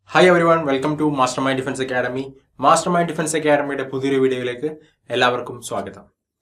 Hi everyone welcome to Master mind Defence Academy Master mind defence അക്കാഡമിയുടെ പുതിയൊരു വീഡിയോയിലേക്ക് എല്ലാവർക്കും സ്വാഗതം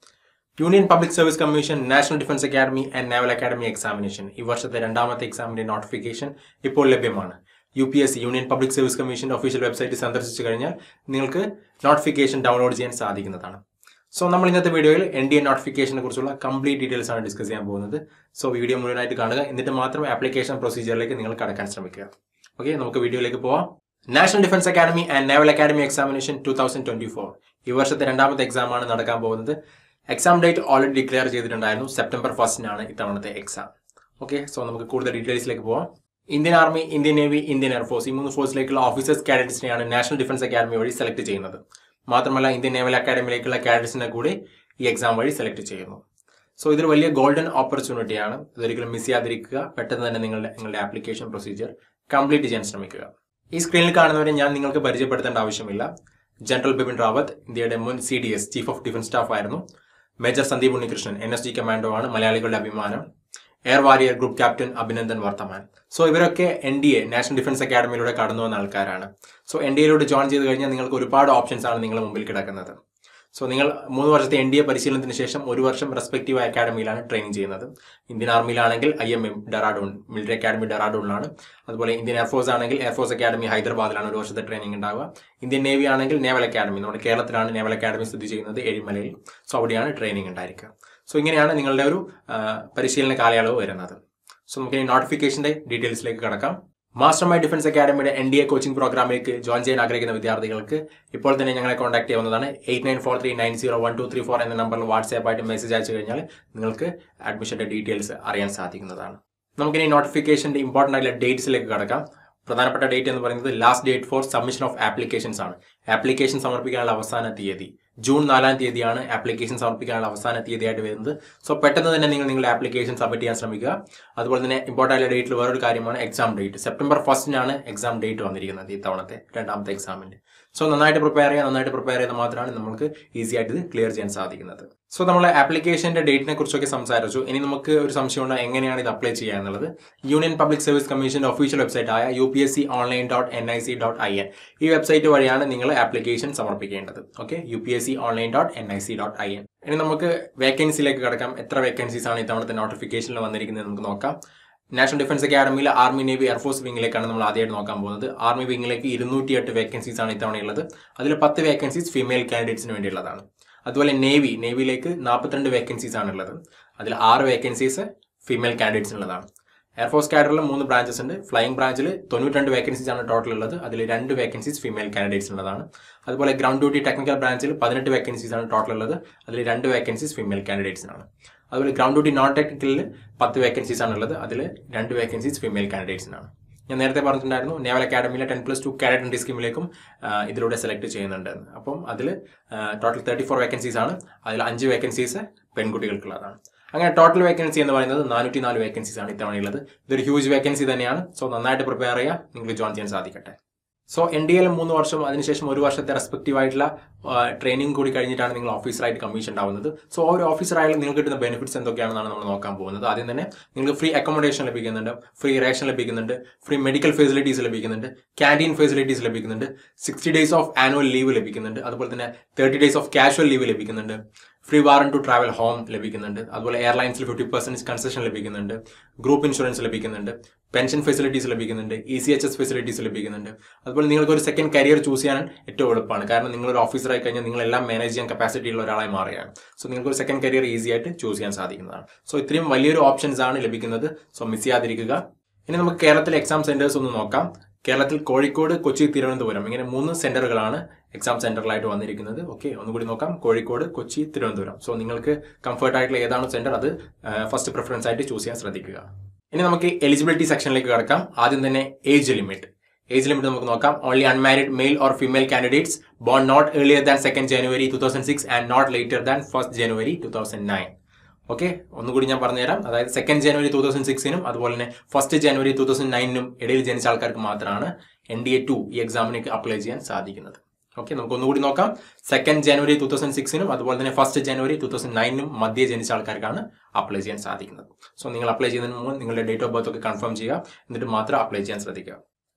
Union public Service Commission National defence Academy and Naval Academy Examination ഈ വർഷത്തെ രണ്ടാമത്തെ എക്സാമിന്റെ നോട്ടിഫിക്കേഷൻ ഇപ്പോൾ ലഭ്യമാണ് U P S C Union public service കമ്മീഷന്റെ ഒഫീഷ്യൽ വെബ്സൈറ്റ് സന്ദർശിച്ചു കഴിഞ്ഞാൽ നിങ്ങൾക്ക് നോട്ടിഫിക്കേഷൻ ഡൗൺലോഡ് ചെയ്യാൻ സാധിക്കുന്നതാണ് സോ നമ്മൾ ഇന്നത്തെ വീഡിയോയിൽ എൻ ഡി എ നോട്ടിഫിക്കേഷനെ കുറിച്ചുള്ള കംപ്ലീറ്റ് ഡീറ്റെയിൽസ് ആണ് ഡിസ്കസ് ചെയ്യാൻ പോകുന്നത് സോ വീഡിയോ മുഴുവനായിട്ട് കാണുക എന്നിട്ട് മാത്രം ആപ്ലിക്കേഷൻ പ്രൊസീജിയറിലേക്ക് നിങ്ങൾ കടക്കാൻ ശ്രമിക്കുക ഓക്കെ നമുക്ക് വീഡിയോയിലേക്ക് പോവാം National defence Academy and Naval Academy Examination two thousand twenty four ഈ വർഷത്തെ രണ്ടാമത്തെ എക്സാം ആണ് നടക്കാൻ പോകുന്നത് എക്സാം ഡേറ്റ് ഓൾറെഡി ഡിക്ലെയർ ചെയ്തിട്ടുണ്ടായിരുന്നു സെപ്റ്റംബർ ഫസ്റ്റിനാണ് ഇത്തവണത്തെ എക്സാം ഓക്കെ സോ നമുക്ക് കൂടുതൽ ഡീറ്റെയിൽസിലേക്ക് പോവാം Indian Army Indian navy Indian Air Force ഈ മൂന്ന് ഫോഴ്സിലേക്കുള്ള ഓഫീസേഴ്സ് കാഡറ്റ്സിനെയാണ് നാഷണൽ ഡിഫൻസ് അക്കാഡമി വഴി സെലക്ട് ചെയ്യുന്നത് മാത്രമല്ല ഇന്ത്യൻ നേവൽ അക്കാഡമിയിലേക്കുള്ള കാഡറ്റ്സിനെ കൂടി ഈ എക്സാം വഴി സെലക്ട് ചെയ്യുന്നു സോ ഇതൊരു വലിയ ഗോൾഡൻ ഓപ്പർച്യൂണിറ്റിയാണ് ഇതൊരിക്കലും മിസ് ചെയ്യാതിരിക്കുക പെട്ടെന്ന് തന്നെ നിങ്ങളുടെ നിങ്ങളുടെ ആപ്ലിക്കേഷൻ പ്രൊസീജിയർ കംപ്ലീറ്റ് ചെയ്യാൻ ശ്രമിക്കുക ഈ സ്ക്രീനിൽ കാണുന്നവരെ ഞാൻ നിങ്ങൾക്ക് പരിചയപ്പെടുത്തേണ്ട ആവശ്യമില്ല ജനറൽ ബിപിൻ റാവത്ത് ഇന്ത്യയുടെ മുൻ C D S chief of defence staff ആയിരുന്നു major Sandeep Unnikrishnan N S G commando ആണ് മലയാളികളുടെ അഭിമാനം air warrior group captain Abhinandan Varthaman so ഇവരൊക്കെ N D A National Defence അക്കാഡമിയിലൂടെ കടന്നു വന്ന ആൾക്കാരാണ് സോ എൻ ഡി എയിലൂടെ ജോയിൻ ചെയ്ത് കഴിഞ്ഞാൽ നിങ്ങൾക്ക് ഒരുപാട് ഓപ്ഷൻസ് ആണ് നിങ്ങളുടെ മുമ്പിൽ കിടക്കുന്നത് സോ നിങ്ങൾ മൂന്ന് വർഷത്തെ എൻ ഡി എ പരിശീലനത്തിന് ശേഷം ഒരു വർഷം റെസ്പെക്റ്റീവ് അക്കാഡമിയിലാണ് ട്രെയിനിങ് ചെയ്യുന്നത് ഇന്ത്യൻ ആർമിയിലാണെങ്കിൽ I M M Dehradun military academy ഡെറാഡൂണിലാണ് അതുപോലെ ഇന്ത്യൻ എയർഫോഴ്സ് ആണെങ്കിൽ എയർഫോഴ്സ് അക്കാഡമി ഹൈദരാബാദിലാണ് ഒരു വർഷത്തെ ട്രെയിനിങ് ഉണ്ടാവുക ഇന്ത്യൻ നേവി ആണെങ്കിൽ നേവൽ അക്കാഡമി നമ്മുടെ കേരളത്തിലാണ് നേവൽ അക്കാഡമി സ്ഥിതി ചെയ്യുന്നത് എഴിമലയിൽ സോ അവിടെയാണ് ട്രെയിനിങ് ഉണ്ടായിരിക്കുക സോ ഇങ്ങനെയാണ് നിങ്ങളുടെ ഒരു ആ, പരിശീലന കാലയളവ് വരുന്നത് സോ നമുക്ക് ഈ നോട്ടിഫിക്കേഷന്റെ ഡീറ്റെയിൽസിലേക്ക് കടക്കാം മാസ്റ്റർ മൈ ഡിഫൻസ് അക്കാഡമിയുടെ എൻ ഡി എ കോച്ചിംഗ് പ്രോഗ്രാമിലേക്ക് ജോയിൻ ചെയ്യാൻ ആഗ്രഹിക്കുന്ന വിദ്യാർത്ഥികൾക്ക് ഇപ്പോൾ തന്നെ ഞങ്ങളെ കോൺടാക്ട് ചെയ്യാവുന്നതാണ് eight nine four three nine zero one two three four എന്ന നമ്പറിൽ വാട്സ്ആപ്പ് ആയിട്ട് മെസ്സേജ് അയച്ചു കഴിഞ്ഞാൽ നിങ്ങൾക്ക് അഡ്മിഷന്റെ ഡീറ്റെയിൽസ് അറിയാൻ സാധിക്കുന്നതാണ് നമുക്കിനി നോട്ടിഫിക്കേഷന്റെ ഇമ്പോർട്ടന്റ് ആയിട്ടുള്ള ഡേറ്റ്സിലേക്ക് കടക്കാം പ്രധാനപ്പെട്ട ഡേറ്റ് എന്ന് പറയുന്നത് last date for submission of applications ആണ് ആപ്ലിക്കേഷൻ സമർപ്പിക്കാനുള്ള അവസാന തീയതി ജൂൺ നാലാം തീയതിയാണ് ആപ്ലിക്കേഷൻ സമർപ്പിക്കാനുള്ള അവസാന തീയതിയായിട്ട് വരുന്നത് സോ പെട്ടെന്ന് തന്നെ നിങ്ങൾ നിങ്ങളുടെ ആപ്ലിക്കേഷൻ സബ്മിറ്റ് ചെയ്യാൻ ശ്രമിക്കുക അതുപോലെ തന്നെ ഇമ്പോർട്ടൻ്റ് ആയ ഡേറ്റിൽ വേറൊരു കാര്യമാണ് എക്സാം ഡേറ്റ് സെപ്റ്റംബർ ഫസ്റ്റിനാണ് എക്സാം ഡേറ്റ് വന്നിരിക്കുന്നത് ഈ തവണത്തെ രണ്ടാമത്തെ എക്സാമിന്റെ സോ നന്നായിട്ട് പ്രിപ്പയർ ചെയ്യുക നന്നായിട്ട് പ്രിപ്പയർ ചെയ്താൽ മാത്രമാണ് നമുക്ക് ഈസി ആയിട്ട് ഇത് ക്ലിയർ ചെയ്യാൻ സാധിക്കുന്നത് സോ നമ്മൾ ആപ്ലിക്കേഷന്റെ ഡേറ്റിനെ കുറിച്ചൊക്കെ സംസാരിച്ചു ഇനി നമുക്ക് ഒരു സംശയമുണ്ട് എങ്ങനെയാണ് ഇത് അപ്ലൈ ചെയ്യുക എന്നുള്ളത് യൂണിയൻ പബ്ലിക് സർവീസ് കമ്മീഷന്റെ ഒഫീഷ്യൽ വെബ്സൈറ്റ് ആയ U P S C online dot N I C dot I N ഈ വെബ്സൈറ്റ് വഴിയാണ് നിങ്ങൾ ആപ്ലിക്കേഷൻ സമർപ്പിക്കേണ്ടത് okay U P S C online dot N I C dot I N ഇനി നമുക്ക് വേക്കൻസിയിലേക്ക് കിടക്കാം എത്ര വേക്കൻസീസ് ആണ് ഇത്തവണത്തെ നോട്ടിഫിക്കേഷനിൽ വന്നിരിക്കുന്നത് നമുക്ക് നോക്കാം നാഷണൽ ഡിഫൻസ് അക്കാഡമിയിലെ ആർമി നേവി എയർഫോഴ്സ് വിങ്ങിലേക്കാണ് നമ്മൾ ആദ്യമായിട്ട് നോക്കാൻ പോകുന്നത് ആർമി വിങ്ങിലേക്ക് ഇരുന്നൂറ്റി എട്ട് വേക്കൻസീസ് ആണ് ഇത്തവണ ഉള്ളത് അതിൽ പത്ത് വേക്കൻസീസ് ഫീമെയിൽ കാൻഡിഡേറ്റ്സിന് വേണ്ടിയുള്ളതാണ് അതുപോലെ നേവി നേവിയിലേക്ക് നാൽപ്പത്തിരണ്ട് വേക്കൻസീസ് ആണ് ഉള്ളത് അതിൽ ആറ് വേക്കൻസീസ് ഫീമെയിൽ കാൻഡിഡേറ്റ്സിനുള്ളതാണ് എയർഫോഴ്സ് കാഡറിൽ മൂന്ന് ബ്രാഞ്ചസ് ഉണ്ട് ഫ്ലൈയിങ് ബ്രാഞ്ചിൽ തൊണ്ണൂറ്റി വേക്കൻസീസ് ആണ് ടോട്ടൽ ഉള്ളത് അതിൽ രണ്ട് വേക്കൻസീസ് ഫീമെയിൽ കാൻഡിഡേറ്റ്സ് ഉള്ളതാണ് അതുപോലെ ഗ്രൗണ്ട് ഡ്യൂട്ടി ടെക്നിക്കൽ ബ്രാഞ്ചിൽ പതിനെട്ട് വേക്കൻസീസ് ആണ് ടോട്ടൽ ഉള്ളത് അതിൽ രണ്ട് വേക്കൻസീസ് ഫീമെയിൽ കാൻഡിഡേറ്റ്സിനാണ് അതുപോലെ ഗ്രൗണ്ട് ഡ്യൂട്ടി നോൺ ടെക്നിക്കലിൽ പത്ത് വേക്കൻസീസ് ആണ് ഉള്ളത് അതിൽ രണ്ട് വേക്കൻസീസ് ഫീമെയിൽ കാൻഡിഡേറ്റ്സിനാണ് ഞാൻ നേരത്തെ പറഞ്ഞിട്ടുണ്ടായിരുന്നു നേവൽ അക്കാഡമിയിലെ ten plus two cadet entry സ്കീമിലേക്കും ആ, ഇതിലൂടെ സെലക്ട് ചെയ്യുന്നുണ്ട് എന്ന്. അപ്പം അതിൽ ടോട്ടൽ തേർട്ടി ഫോർ വേക്കൻസീസ് ആണ് അതിൽ അഞ്ച് വേക്കൻസീസ് പെൺകുട്ടികൾക്കുള്ളതാണ് അങ്ങനെ ടോട്ടൽ വേക്കൻസി എന്ന് പറയുന്നത് നാനൂറ്റി നാല് വേക്കൻസീസ് ആണ് ഇത്തവണയുള്ളത് ഇതൊരു ഹ്യൂജ് വേക്കൻസി തന്നെയാണ് സോ നന്നായിട്ട് പ്രിപ്പയർ ചെയ്യുക നിങ്ങൾക്ക് ജോയിൻ ചെയ്യാൻ സാധിക്കട്ടെ സോ എൻ ഡി എൽ മൂന്ന് വർഷം അതിനുശേഷം ഒരു വർഷത്തെ റെസ്പെക്റ്റീവ് ആയിട്ടുള്ള ട്രെയിനിങ് കൂടി കഴിഞ്ഞിട്ടാണ് നിങ്ങൾ ഓഫീസറായിട്ട് കമ്മീഷൻ ഉണ്ടാവുന്നത് സോ ആ ഒരു ഓഫീസറായാലും നിങ്ങൾക്ക് കിട്ടുന്ന ബെനിഫിറ്റ്സ് എന്തൊക്കെയാണെന്നാണ് നമ്മൾ നോക്കാൻ പോകുന്നത് ആദ്യം തന്നെ നിങ്ങൾക്ക് ഫ്രീ അക്കോമഡേഷൻ ലഭിക്കുന്നുണ്ട് ഫ്രീ റേഷൻ ലഭിക്കുന്നുണ്ട് ഫ്രീ മെഡിക്കൽ ഫെസിലിറ്റീസ് ലഭിക്കുന്നുണ്ട് ക്യാൻറ്റീൻ ഫെസിലിറ്റീസ് ലഭിക്കുന്നുണ്ട് sixty days of annual leave ലഭിക്കുന്നുണ്ട് അതുപോലെ തന്നെ thirty days of casual leave ലഭിക്കുന്നുണ്ട് free warrant to travel home ലഭിക്കുന്നുണ്ട് അതുപോലെ എയർലൈൻസിൽ ഫിഫ്റ്റി പെർസെന്റ് കൺസെഷൻ ലഭിക്കുന്നുണ്ട് ഗ്രൂപ്പ് ഇൻഷുറൻസ് ലഭിക്കുന്നുണ്ട് പെൻഷൻ ഫെസിലിറ്റീസ് ലഭിക്കുന്നുണ്ട് E C H S facilities ലഭിക്കുന്നുണ്ട് അതുപോലെ നിങ്ങൾക്ക് ഒരു സെക്കൻഡ് കരിയർ ചൂസ് ചെയ്യാൻ ഏറ്റവും എളുപ്പമാണ് കാരണം നിങ്ങൾ ഒരു ഓഫീസറായി കഴിഞ്ഞാൽ നിങ്ങൾ എല്ലാം മാനേജ് ചെയ്യാൻ കപ്പാസിറ്റി ഉള്ള ഒരാളായി മാറുകയാണ് സോ നിങ്ങൾക്ക് ഒരു സെക്കൻഡ് കരിയർ ഈസി ആയിട്ട് ചൂസ് ചെയ്യാൻ സാധിക്കുന്നതാണ് സോ ഇത്രയും വലിയൊരു ഓപ്ഷൻസ് ആണ് ലഭിക്കുന്നത് സോ മിസ് ചെയ്യാതിരിക്കുക ഇനി നമുക്ക് കേരളത്തിലെ എക്സാം സെന്റേഴ്സ് ഒന്ന് നോക്കാം കേരളത്തിൽ കോഴിക്കോട് കൊച്ചി തിരുവനന്തപുരം ഇങ്ങനെ മൂന്ന് സെന്ററുകളാണ് എക്സാം സെന്ററിലായിട്ട് വന്നിരിക്കുന്നത് ഓക്കെ ഒന്നുകൂടി നോക്കാം കോഴിക്കോട് കൊച്ചി തിരുവനന്തപുരം സോ നിങ്ങൾക്ക് കംഫർട്ട് ആയിട്ടുള്ള ഏതാണ് സെന്റർ അത് ഫസ്റ്റ് പ്രിഫറൻസ് ആയിട്ട് ചൂസ് ചെയ്യാൻ ശ്രദ്ധിക്കുക ഇനി നമുക്ക് എലിജിബിലിറ്റി സെക്ഷനിലേക്ക് കിടക്കാം ആദ്യം തന്നെ ഏജ് ലിമിറ്റ് ഏജ് ലിമിറ്റ് നമുക്ക് നോക്കാം only unmarried male or female candidates born not earlier than second January two thousand six and not later than first January two thousand nine okay ഒന്നുകൂടി ഞാൻ പറഞ്ഞുതരാം അതായത് സെക്കൻഡ് ജനുവരി ടൂ തൗസൻഡ് സിക്സിനും അതുപോലെ തന്നെ first January two thousand നയനിനും ഇടയിൽ ജനിച്ച ആൾക്കാർക്ക് മാത്രമാണ് എൻ ഡി എ ടു ഈ എക്സാമിലേക്ക് അപ്ലൈ ചെയ്യാൻ സാധിക്കുന്നത് ഓക്കെ നമുക്ക് ഒന്നുകൂടി നോക്കാം സെക്കൻഡ് ജനുവരി ടൂ തൗസൻഡ് സിക്സിനും അതുപോലെ തന്നെ ഫസ്റ്റ് ജനുവരി ടൂ തൗസൻഡ് നയനിനും മധ്യ ജനിച്ച ആൾക്കാർക്കാണ് അപ്ലൈ ചെയ്യാൻ സാധിക്കുന്നത് സോ നിങ്ങൾ അപ്ലൈ ചെയ്യുന്നതിന് മുമ്പ് നിങ്ങളുടെ ഡേറ്റ് ഓഫ് ബർത്ത് ഒക്കെ കൺഫേം ചെയ്യുക എന്നിട്ട് മാത്രം അപ്ലൈ ചെയ്യാൻ ശ്രദ്ധിക്കുക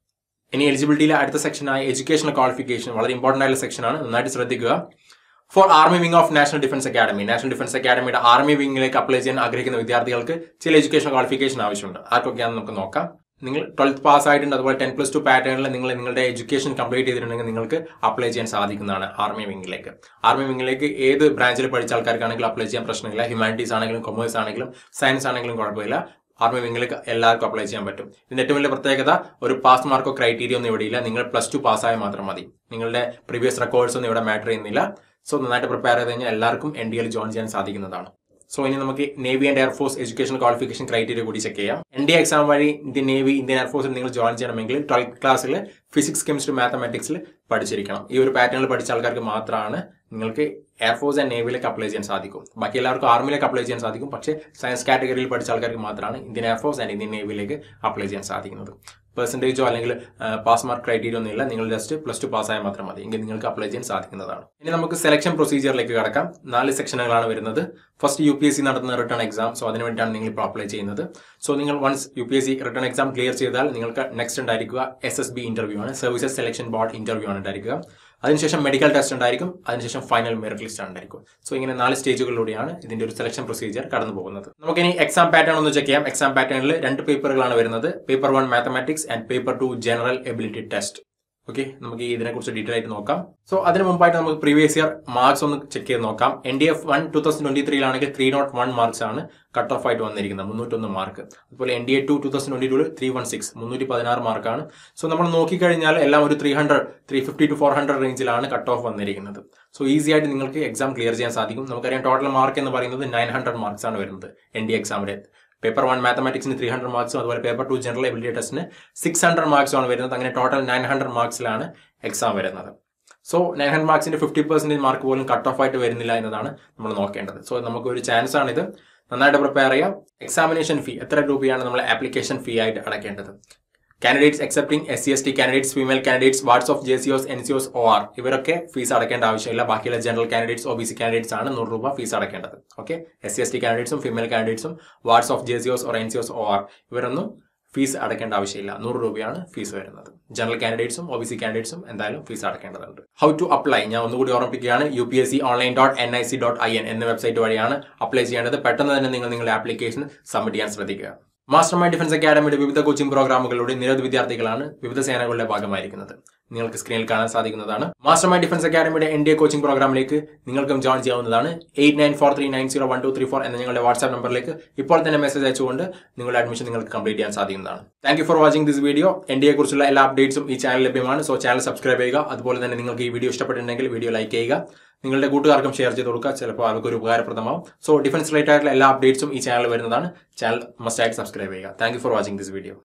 ഇനി എലിജിബിലിറ്റിയിലെ അടുത്ത സെക്ഷനായ എഡ്യൂക്കേഷണൽ ക്വാളിഫിക്കേഷൻ വളരെ ഇമ്പോർട്ടന്റ് ആയിട്ടുള്ള സെക്ഷനാണ് നന്നായിട്ട് ശ്രദ്ധിക്കുക for army wing of national defence academy national defence അക്കാഡമിയുടെ ആർമി വിംഗിലേക്ക് അപ്ലൈ ചെയ്യാൻ ആഗ്രഹിക്കുന്ന വിദ്യാർത്ഥികൾക്ക് ചില എഡ്യൂക്കേഷൻ ക്വാളിഫിക്കേഷൻ ആവശ്യമുണ്ട് ആർക്കൊക്കെയാണെന്ന് നമുക്ക് നോക്കാം നിങ്ങൾ ട്വൽത്ത് പാസ് ആയിട്ടുണ്ട് അതുപോലെ ടെൻ പ്ലസ് ടു പാറ്റേണിൽ നിങ്ങൾ നിങ്ങളുടെ എഡ്യൂക്കേഷൻ കംപ്ലീറ്റ് ചെയ്തിട്ടുണ്ടെങ്കിൽ നിങ്ങൾക്ക് അപ്ലൈ ചെയ്യാൻ സാധിക്കുന്നതാണ് ആർമി വിംഗിലേക്ക് ആർമി വിംഗിലേക്ക് ഏത് ബ്രാഞ്ചിൽ പഠിച്ച ആൾക്കാർക്കാണെങ്കിലും അപ്ലൈ ചെയ്യാൻ പ്രശ്നമില്ല ഹ്യൂമാനിറ്റീസ് ആണെങ്കിലും കൊമേഴ്സ് ആണെങ്കിലും സയൻസ് ആണെങ്കിലും കുഴപ്പമില്ല ആർമി വിംഗിലേക്ക് എല്ലാവർക്കും അപ്ലൈ ചെയ്യാൻ പറ്റും ഇതിന്റെ ഏറ്റവും വലിയ പ്രത്യേകത ഒരു പാസ് മാർക്കോ ക്രൈറ്റീരിയ ഒന്നും ഇവിടെയില്ല നിങ്ങൾ പ്ലസ് ടു പാസ്സായാൽ മാത്രം മതി നിങ്ങളുടെ പ്രീവിയസ് റെക്കോർഡ്സ് ഒന്നും ഇവിടെ മാറ്റർ ചെയ്യുന്നില്ല സോ നന്നായിട്ട് പ്രിപ്പയർ ചെയ്ത് കഴിഞ്ഞാൽ എല്ലാവർക്കും എൻ ഡി എൽ ജോയിൻ ചെയ്യാൻ സാധിക്കുന്നതാണ് സോ ഇനി നമുക്ക് navy and air force education qualification criteria കൂടി ചെക്ക് ചെയ്യാം എൻ ഡി എക്സാം വഴി ഇന്ത്യൻ നേവി ഇന്ത്യൻ എയർഫോഴ്സിൽ നിങ്ങൾ ജോയിൻ ചെയ്യണമെങ്കിൽ ട്വൽത്ത് ക്ലാസ്സിൽ ഫിസിക്സ് കെമിസ്ട്രി മാത്തമാറ്റിക്സിൽ പഠിച്ചിരിക്കണം ഈ ഒരു പാറ്റേണിൽ പഠിച്ച ആൾക്കാർക്ക് മാത്രമാണ് നിങ്ങൾക്ക് എയർഫോഴ്സ് ആൻഡ് നേവിയിലേക്ക് അപ്ലൈ ചെയ്യാൻ സാധിക്കും ബാക്കി എല്ലാവർക്കും ആർമിയിലേക്ക് അപ്ലൈ ചെയ്യാൻ സാധിക്കും പക്ഷേ സയൻസ് കാറ്റഗറിയിൽ പഠിച്ച ആൾക്കാർക്ക് മാത്രമാണ് ഇന്ത്യൻ എയർഫോഴ്സ് ആൻഡ് ഇന്ത്യൻ നേവിയിലേക്ക് അപ്ലൈ ചെയ്യാൻ സാധിക്കുന്നത് പെർസെൻറ്റേജോ അല്ലെങ്കിൽ പാസ് മാർക്ക് ക്രൈറ്റീരിയ ഒന്നുമില്ല നിങ്ങൾ ജസ്റ്റ് പ്ലസ് ടു പാസ്സായാൽ മാത്രം മതി എങ്കിൽ നിങ്ങൾക്ക് അപ്ലൈ ചെയ്യാൻ സാധിക്കുന്നതാണ് ഇനി നമുക്ക് സെലക്ഷൻ പ്രൊസീജിയറിലേക്ക് കടക്കാം നാല് സെക്ഷനുകളാണ് വരുന്നത് first U P S C നടത്തുന്ന റിട്ടേൺ എക്സാം സോ അതിന് വേണ്ടിയാണ് നിങ്ങൾ ഇപ്പോൾ അപ്ലൈ ചെയ്യുന്നത് സോ നിങ്ങൾ once U P S C written exam clear ചെയ്താൽ നിങ്ങൾക്ക് നെക്സ്റ്റ് ഉണ്ടായിരിക്കുക എസ് എസ് ബി ഇന്റർവ്യൂ ആണ് സർവീസസ് സെലക്ഷൻ ബോർഡ് ഇന്റർവ്യൂ ആണ് ഉണ്ടായിരിക്കുക അതിനുശേഷം മെഡിക്കൽ ടെസ്റ്റ് ഉണ്ടായിരിക്കും അതിനുശേഷം ഫൈനൽ മെറിറ്റ് ലിസ്റ്റ് ഉണ്ടായിരിക്കും സോ ഇങ്ങനെ നാല് സ്റ്റേജുകളിലൂടെയാണ് ഇതിന്റെ ഒരു സെലക്ഷൻ പ്രൊസീജിയർ കടന്നു പോകുന്നത് നമുക്കിനി എക്സാം പാറ്റേൺ ഒന്ന് ചെക്ക് ചെയ്യാം എക്സാം പാറ്റേണിൽ രണ്ട് പേപ്പറുകളാണ് വരുന്നത് paper one mathematics and paper two general ability test okay നമുക്ക് ഈ ഇതിനെക്കുറിച്ച് ഡീറ്റെയിൽ ആയിട്ട് നോക്കാം സോ അതിന് മുമ്പായിട്ട് നമുക്ക് പ്രീവിയസ് ഇയർ മാർക്സ് ഒന്ന് ചെക്ക് ചെയ്ത് നോക്കാം N D F one two thousand twenty ത്രീയിലാണെങ്കിൽ ത്രീ നോട്ട് വൺ മാർക്സ് ആണ് കട്ട് ഓഫ് ആയിട്ട് വന്നിരിക്കുന്നത് മുന്നൂറ്റൊന്ന് മാർക്ക് അതുപോലെ N D A two two thousand twenty two three one six മുന്നൂറ്റി പതിനാറ് മാർക്കാണ് സോ നമ്മൾ നോക്കിക്കഴിഞ്ഞാൽ എല്ലാം ഒരു three hundred three fifty to four hundred റേഞ്ചിലാണ് കട്ട് ഓഫ് വന്നിരിക്കുന്നത് സോ ഈസി ആയിട്ട് നിങ്ങൾക്ക് എക്സാം ക്ലിയർ ചെയ്യാൻ സാധിക്കും നമുക്കറിയാം ടോട്ടൽ മാർക്ക് എന്ന് പറയുന്നത് നയൻ ഹൺഡ്രഡ് മാർക്സ് ആണ് വരുന്നത് എൻ ഡി എക്സാമിന്റെ പേപ്പർ വൺ മാത്തമാറ്റിക്സിന് ത്രീ ഹൺഡ്രഡ് മാർക്സും അതുപോലെ പേപ്പർ ടു ജനറൽ എബിലിറ്റി ടെസ്റ്റിന് സിക്സ് ഹൺഡ്രഡ് മാർക്സും ആണ് വരുന്നത് അങ്ങനെ ടോട്ടൽ നയൻ ഹൺഡ്രഡ് മാർക്സിലാണ് എക്സാം വരുന്നത് സോ നയൻ ഹൺഡ്രഡ് മാർക്സിന്റെ ഫിഫ്റ്റി പെർസെന്റേജ് മാർക്ക് പോലും കട്ട് ഓഫ് ആയിട്ട് വരുന്നില്ല എന്നതാണ് നമ്മൾ നോക്കേണ്ടത് സോ നമുക്ക് ഒരു ചാൻസ് ആണിത് നന്നായിട്ട് പ്രിപ്പയർ ചെയ്യാം എക്സാമിനേഷൻ ഫീ എത്ര രൂപയാണ് നമ്മൾ ആപ്ലിക്കേഷൻ ഫീ ആയിട്ട് അടയ്ക്കേണ്ടത് candidates accepting S C S T candidates female candidates wards of J C Os N C Os O R ഇവരൊക്കെ ഫീസ് അടയ്ക്കേണ്ട ആവശ്യമില്ല ബാക്കിയുള്ള general candidates O B C candidates ആണ് നൂറ് രൂപ ഫീസ് അടയ്ക്കേണ്ടത് okay S C S T കാൻഡിഡേറ്റ്സും female കാൻഡിഡേറ്റ്സും wards of J C Os or N C Os O R ഇവരൊന്നും ഫീസ് അടയ്ക്കേണ്ട ആവശ്യമില്ല നൂറ് രൂപയാണ് ഫീസ് വരുന്നത് ജനറൽ കാൻഡിഡേറ്റ്സും ഒ ബി സി കാൻഡിഡേറ്റ്സും എന്തായാലും ഫീസ് അടയ്ക്കേണ്ടതുണ്ട് ഹൗ ടു അപ്ലൈ ഞാൻ ഒന്നുകൂടി ഓർമ്മിപ്പിക്കുകയാണ് U P S C online dot N I C dot I N എന്ന വെബ്സൈറ്റ് വഴിയാണ് അപ്ലൈ ചെയ്യേണ്ടത് പെട്ടെന്ന് തന്നെ നിങ്ങൾ നിങ്ങളുടെ ആപ്ലിക്കേഷൻ സബ്മിറ്റ് ചെയ്യാൻ ശ്രദ്ധിക്കുക മാസ്റ്റർ മൈൻഡ് ഡിഫൻസ് അക്കാഡമിയുടെ വിവിധ കോച്ചിംഗ് പ്രോഗ്രാമുകളിലൂടെ നിരവധി വിദ്യാർത്ഥികളാണ് വിവിധ സേനകളുടെ ഭാഗമായിരിക്കുന്നത് നിങ്ങൾക്ക് സ്ക്രീനിൽ കാണാൻ സാധിക്കുന്നതാണ് മാസ്റ്റർ മൈൻഡ് ഡിഫൻസ് അക്കാഡമിയുടെ എൻ ഡി എ കോച്ചിംഗ് പ്രോഗ്രാമിലേക്ക് നിങ്ങൾക്കും ജോയിൻ ചെയ്യാവുന്നതാണ് eight nine four three nine zero one two three four എന്ന ഞങ്ങളുടെ വാട്സ്ആപ്പ് നമ്പറിലേക്ക് ഇപ്പോൾ തന്നെ മെസ്സേജ് അയച്ചുകൊണ്ട് നിങ്ങളുടെ അഡ്മിഷൻ നിങ്ങൾക്ക് കംപ്ലീറ്റ് ചെയ്യാൻ സാധിക്കുന്നതാണ് thank you for watching this video N D A കുറിച്ചുള്ള എല്ലാ അപ്ഡേറ്റ്സും ഈ ചാനൽ ലഭ്യമാണ് സോ ചാനൽ സബ്സ്ക്രൈബ് ചെയ്യുക അതുപോലെ തന്നെ നിങ്ങൾക്ക് ഈ വീഡിയോ ഇഷ്ടപ്പെട്ടിട്ടുണ്ടെങ്കിൽ വീഡിയോ ലൈക്ക് ചെയ്യുക നിങ്ങളുടെ കൂട്ടുകാർക്കും ഷെയർ ചെയ്ത് കൊടുക്കുക ചിലപ്പോൾ അവർക്ക് ഒരു ഉപകാരപ്രദമാവും സോ ഡിഫൻസ് റിലേറ്റഡ് ആയിട്ടുള്ള എല്ലാ അപ്ഡേറ്റ്സും ഈ ചാനൽ വരുന്നതാണ് ചാനൽ മസ്റ്റ് ആയിട്ട് സബ്സ്ക്രൈബ് ചെയ്യുക thank you for watching this video